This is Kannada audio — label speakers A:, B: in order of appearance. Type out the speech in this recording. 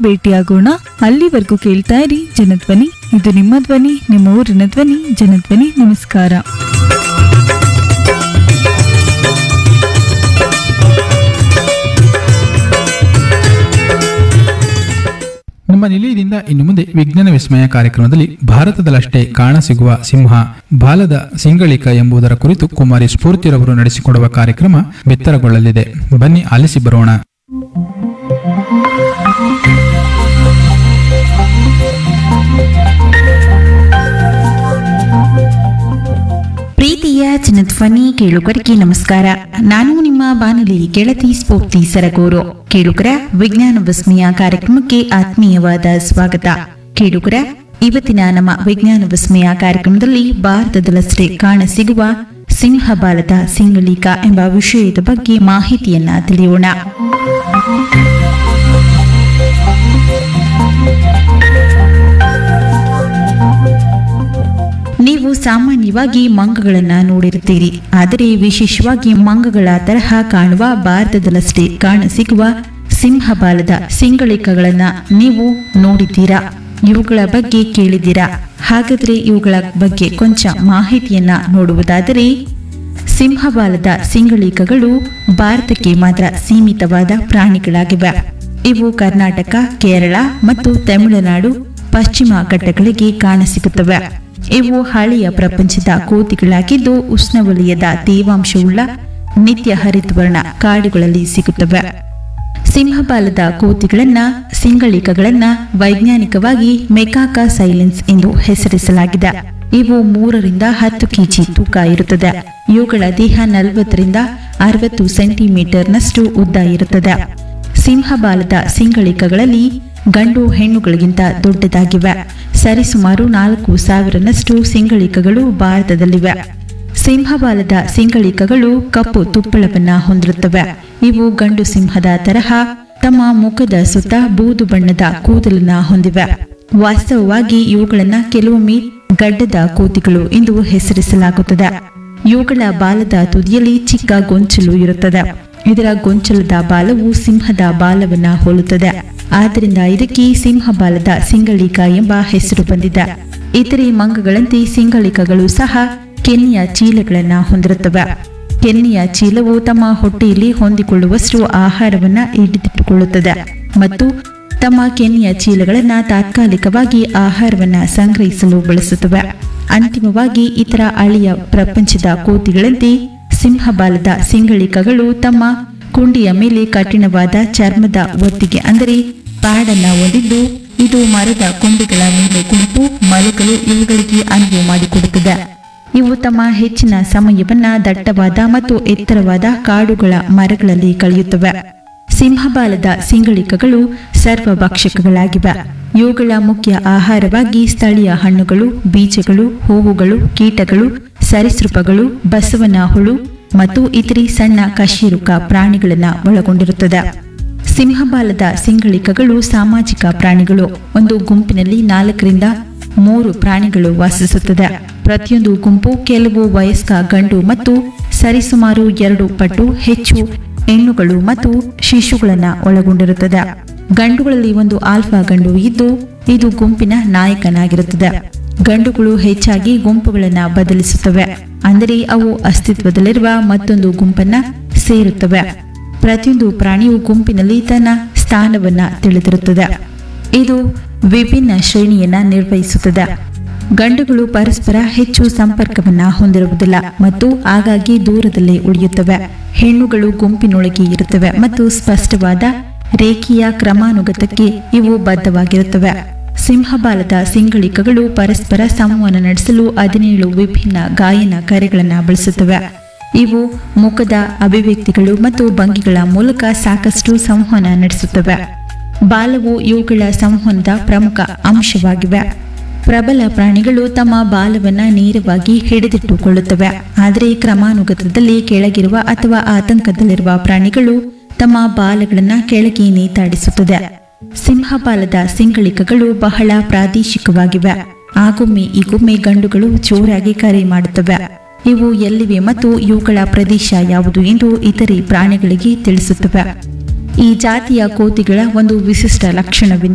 A: ಭೇಟಿಯಾಗೋಣ ಅಲ್ಲಿವರೆಗೂ ಕೇಳ್ತಾ ಇರಿ ಜನಧ್ವನಿ ಇದು ನಿಮ್ಮ ಧ್ವನಿ ನಿಮ್ಮ ಊರಿನ ಧ್ವನಿ ಜನಧ್ವನಿ ನಮಸ್ಕಾರ
B: ನಮ್ಮ ನಿಲಯದಿಂದ ಇನ್ನು ಮುಂದೆ ವಿಜ್ಞಾನ ವಿಸ್ಮಯ ಕಾರ್ಯಕ್ರಮದಲ್ಲಿ ಭಾರತದಲ್ಲಷ್ಟೇ ಕಾಣಸಿಗುವ ಸಿಂಹ ಬಾಲದ ಸಿಂಗಳಿಕ ಎಂಬುದರ ಕುರಿತು ಕುಮಾರಿ ಸ್ಫೂರ್ತಿರವರು ನಡೆಸಿಕೊಡುವ ಕಾರ್ಯಕ್ರಮ ಬಿತ್ತರಗೊಳ್ಳಲಿದೆ ಬನ್ನಿ ಆಲಿಸಿ ಬರೋಣ
C: ಪ್ರೀತಿಯ ಜನಧ್ವನಿ ಕೇಳುಗರಿಗೆ ನಮಸ್ಕಾರ ನಾನು ನಿಮ್ಮ ಬಾನುಲಿ ಗೆಳತಿ ಸ್ಫೂರ್ತಿ ಸರಗೂರು ಕೇಳುಗರ ವಿಜ್ಞಾನ ವಿಸ್ಮಯ ಕಾರ್ಯಕ್ರಮಕ್ಕೆ ಆತ್ಮೀಯವಾದ ಸ್ವಾಗತ ಕೇಳುಗರ ಇವತ್ತಿನ ನಮ್ಮ ವಿಜ್ಞಾನ ವಿಸ್ಮಯ ಕಾರ್ಯಕ್ರಮದಲ್ಲಿ ಭಾರತದಲ್ಲಷ್ಟೇ ಕಾಣಸಿಗುವ ಸಿಂಹಬಾಲದ ಸಿಂಗಳಿಕ ಎಂಬ ವಿಷಯದ ಬಗ್ಗೆ ಮಾಹಿತಿಯನ್ನ ತಿಳಿಯೋಣ ನೀವು ಸಾಮಾನ್ಯವಾಗಿ ಮಂಗಗಳನ್ನ ನೋಡಿರುತ್ತೀರಿ ಆದರೆ ವಿಶೇಷವಾಗಿ ಮಂಗಗಳ ತರಹ ಕಾಣುವ ಭಾರತದಲ್ಲಷ್ಟೇ ಕಾಣಸಿಗುವ ಸಿಂಹಬಾಲದ ಸಿಂಗಳಿಕಗಳನ್ನ ನೀವು ನೋಡಿದ್ದೀರಾ ಇವುಗಳ ಬಗ್ಗೆ ಕೇಳಿದ್ದೀರಾ ಹಾಗಾದ್ರೆ ಇವುಗಳ ಬಗ್ಗೆ ಕೊಂಚ ಮಾಹಿತಿಯನ್ನ ನೋಡುವುದಾದರೆ ಸಿಂಹಬಾಲದ ಸಿಂಗಳಿಕಗಳು ಭಾರತಕ್ಕೆ ಮಾತ್ರ ಸೀಮಿತವಾದ ಪ್ರಾಣಿಗಳಾಗಿವೆ ಇವು ಕರ್ನಾಟಕ ಕೇರಳ ಮತ್ತು ತಮಿಳುನಾಡು ಪಶ್ಚಿಮ ಘಟ್ಟಗಳಿಗೆ ಕಾಣಸಿಗುತ್ತವೆ ಇವು ಹಳೆಯ ಪ್ರಪಂಚದ ಕೋತಿಗಳಾಗಿದ್ದು ಉಷ್ಣವಲಯದ ತೇವಾಂಶವುಳ್ಳ ನಿತ್ಯ ಹರಿತವರ್ಣ ಕಾಡುಗಳಲ್ಲಿ ಸಿಗುತ್ತವೆ ಸಿಂಹಬಾಲದ ಕೋತಿಗಳನ್ನ ಸಿಂಗಳಿಕಗಳನ್ನ ವೈಜ್ಞಾನಿಕವಾಗಿ ಮೆಕಾಕಾ ಸೈಲೆನ್ಸ್ ಎಂದು ಹೆಸರಿಸಲಾಗಿದೆ ಇವು ಮೂರರಿಂದ ಹತ್ತು ಕೆಜಿ ತೂಕ ಇರುತ್ತದೆ ಇವುಗಳ ದೇಹ ನಲವತ್ತರಿಂದ ಅರವತ್ತು ಸೆಂಟಿಮೀಟರ್ನಷ್ಟು ಉದ್ದ ಇರುತ್ತದೆ ಸಿಂಹಬಾಲದ ಸಿಂಗಳಿಕಗಳಲ್ಲಿ ಗಂಡು ಹೆಣ್ಣುಗಳಿಗಿಂತ ದೊಡ್ಡದಾಗಿವೆ ಸರಿಸುಮಾರು ನಾಲ್ಕು ಸಾವಿರನಷ್ಟು ಸಿಂಗಳಿಕಗಳು ಭಾರತದಲ್ಲಿವೆ ಸಿಂಹಬಾಲದ ಸಿಂಗಳಿಕಗಳು ಕಪ್ಪು ತುಪ್ಪಳವನ್ನ ಹೊಂದಿರುತ್ತವೆ ಇವು ಗಂಡು ಸಿಂಹದ ತರಹ ತಮ್ಮ ಮುಖದ ಸುತ್ತ ಬೂದು ಬಣ್ಣದ ಕೂದಲನ್ನ ಹೊಂದಿವೆ ವಾಸ್ತವವಾಗಿ ಇವುಗಳನ್ನ ಕೆಲವೊಮ್ಮೆ ಗಡ್ಡದ ಕೋತಿಗಳು ಎಂದು ಹೆಸರಿಸಲಾಗುತ್ತದೆ ಇವುಗಳ ಬಾಲದ ತುದಿಯಲ್ಲಿ ಚಿಕ್ಕ ಗೊಂಚಲು ಇರುತ್ತದೆ ಇದರ ಗೊಂಚಲದ ಬಾಲವು ಸಿಂಹದ ಬಾಲವನ್ನ ಹೋಲುತ್ತದೆ ಆದ್ದರಿಂದ ಇದಕ್ಕೆ ಸಿಂಹಬಾಲದ ಸಿಂಗಳಿಕ ಎಂಬ ಹೆಸರು ಬಂದಿದೆ ಇತರೆ ಮಂಗಗಳಂತೆ ಸಿಂಗಳಿಕಗಳು ಸಹ ಕೆನ್ನೆಯ ಚೀಲಗಳನ್ನ ಹೊಂದಿರುತ್ತವೆ ಕೆನ್ನೆಯ ಚೀಲವು ತಮ್ಮ ಹೊಟ್ಟೆಯಲ್ಲಿ ಹೊಂದಿಕೊಳ್ಳುವಷ್ಟು ಆಹಾರವನ್ನ ಹಿಡಿದಿಟ್ಟುಕೊಳ್ಳುತ್ತದೆ ಮತ್ತು ತಮ್ಮ ಕೆನ್ನೆಯ ಚೀಲಗಳನ್ನ ತಾತ್ಕಾಲಿಕವಾಗಿ ಆಹಾರವನ್ನ ಸಂಗ್ರಹಿಸಲು ಬಳಸುತ್ತವೆ ಅಂತಿಮವಾಗಿ ಇತರ ಹಳೆಯ ಪ್ರಪಂಚದ ಕೋತಿಗಳಂತೆ ಸಿಂಹಬಾಲದ ಸಿಂಗಳಿಕಗಳು ತಮ್ಮ ಕುಂಡಿಯ ಮೇಲೆ ಕಠಿಣವಾದ ಚರ್ಮದ ಒತ್ತಿಗೆ ಅಂದರೆ ಪ್ಯಾಡ್ ಅನ್ನ ಹೊಂದಿದ್ದು ಇದು ಮರದ ಕೊಂಬೆಗಳ ಮೇಲೆ ಕುಳಿತು ಮಲಗಲು ಇವುಗಳಿಗೆ ಅನುವು ಮಾಡಿಕೊಡುತ್ತದೆ ಇವು ತಮ್ಮ ಹೆಚ್ಚಿನ ಸಮಯವನ್ನ ದಟ್ಟವಾದ ಮತ್ತು ಎತ್ತರವಾದ ಕಾಡುಗಳ ಮರಗಳಲ್ಲಿ ಕಳೆಯುತ್ತವೆ ಸಿಂಹಬಾಲದ ಸಿಂಗಳಿಕಗಳು ಸರ್ವಭಕ್ಷಕಗಳಾಗಿವೆ ಇವುಗಳ ಮುಖ್ಯ ಆಹಾರವಾಗಿ ಸ್ಥಳೀಯ ಹಣ್ಣುಗಳು ಬೀಜಗಳು ಹೂವುಗಳು ಕೀಟಗಳು ಸರೀಸೃಪಗಳು ಬಸವನ ಹುಳು ಮತ್ತು ಇತರೆ ಸಣ್ಣ ಕಶೇರುಕ ಪ್ರಾಣಿಗಳನ್ನ ಒಳಗೊಂಡಿರುತ್ತದೆ ಸಿಂಹಬಾಲದ ಸಿಂಗಳಿಕಗಳು ಸಾಮಾಜಿಕ ಪ್ರಾಣಿಗಳು ಒಂದು ಗುಂಪಿನಲ್ಲಿ ನಾಲ್ಕರಿಂದ ಮೂರು ಪ್ರಾಣಿಗಳು ವಾಸಿಸುತ್ತದೆ ಪ್ರತಿಯೊಂದು ಗುಂಪು ಕೆಲವು ವಯಸ್ಕ ಗಂಡು ಮತ್ತು ಸರಿಸುಮಾರು ಎರಡು ಪಟ್ಟು ಹೆಚ್ಚು ಹೆಣ್ಣುಗಳು ಮತ್ತು ಶಿಶುಗಳನ್ನ ಒಳಗೊಂಡಿರುತ್ತದೆ ಗಂಡುಗಳಲ್ಲಿ ಒಂದು ಆಲ್ಫಾ ಗಂಡು ಇದ್ದು ಇದು ಗುಂಪಿನ ನಾಯಕನಾಗಿರುತ್ತದೆ ಗಂಡುಗಳು ಹೆಚ್ಚಾಗಿ ಗುಂಪುಗಳನ್ನ ಬದಲಿಸುತ್ತವೆ ಅಂದರೆ ಅವು ಅಸ್ತಿತ್ವದಲ್ಲಿರುವ ಮತ್ತೊಂದು ಗುಂಪನ್ನ ಸೇರುತ್ತವೆ ಪ್ರತಿಯೊಂದು ಪ್ರಾಣಿಯು ಗುಂಪಿನಲ್ಲಿ ತನ್ನ ಸ್ಥಾನವನ್ನ ತಿಳಿದಿರುತ್ತದೆ ಇದು ವಿಭಿನ್ನ ಶ್ರೇಣಿಯನ್ನ ನಿರ್ವಹಿಸುತ್ತದೆ ಗಂಡುಗಳು ಪರಸ್ಪರ ಹೆಚ್ಚು ಸಂಪರ್ಕವನ್ನ ಹೊಂದಿರುವುದಿಲ್ಲ ಮತ್ತು ಆಗಾಗ್ಗೆ ದೂರದಲ್ಲೇ ಉಳಿಯುತ್ತವೆ ಹೆಣ್ಣುಗಳು ಗುಂಪಿನೊಳಗೆ ಇರುತ್ತವೆ ಮತ್ತು ಸ್ಪಷ್ಟವಾದ ರೇಖೀಯ ಕ್ರಮಾನುಗತಕ್ಕೆ ಇವು ಬದ್ಧವಾಗಿರುತ್ತವೆ ಸಿಂಹಬಾಲದ ಸಿಂಗಳಿಕಗಳು ಪರಸ್ಪರ ಸಂವಹನ ನಡೆಸಲು ಹದಿನೇಳು ವಿಭಿನ್ನ ಗಾಯನ ಕರೆಗಳನ್ನು ಬಳಸುತ್ತವೆ ಇವು ಮುಖದ ಅಭಿವ್ಯಕ್ತಿಗಳು ಮತ್ತು ಭಂಗಿಗಳ ಮೂಲಕ ಸಾಕಷ್ಟು ಸಂವಹನ ನಡೆಸುತ್ತವೆ ಬಾಲವು ಇವುಗಳ ಸಂವಹನದ ಪ್ರಮುಖ ಅಂಶವಾಗಿವೆ ಪ್ರಬಲ ಪ್ರಾಣಿಗಳು ತಮ್ಮ ಬಾಲವನ್ನ ನೇರವಾಗಿ ಹಿಡಿದಿಟ್ಟುಕೊಳ್ಳುತ್ತವೆ ಆದರೆ ಕ್ರಮಾನುಗತದಲ್ಲಿ ಕೆಳಗಿರುವ ಅಥವಾ ಆತಂಕದಲ್ಲಿರುವ ಪ್ರಾಣಿಗಳು ತಮ್ಮ ಬಾಲಗಳನ್ನ ಕೆಳಗೆ ನೇತಾಡಿಸುತ್ತದೆ ಸಿಂಹಬಾಲದ ಸಿಂಗಳಿಕಗಳು ಬಹಳ ಪ್ರಾದೇಶಿಕವಾಗಿವೆ ಆಗೊಮ್ಮೆ ಈಗೊಮ್ಮೆ ಗಂಡುಗಳು ಜೋರಾಗಿ ಕರೆ ಮಾಡುತ್ತವೆ ಇವು ಎಲ್ಲಿವೆ ಮತ್ತು ಇವುಗಳ ಪ್ರದೇಶ ಯಾವುದು ಎಂದು ಇತರೆ ಪ್ರಾಣಿಗಳಿಗೆ ತಿಳಿಸುತ್ತವೆ ಈ ಜಾತಿಯ ಕೋತಿಗಳ ಒಂದು ವಿಶಿಷ್ಟ ಲಕ್ಷಣವೆಂದರೆ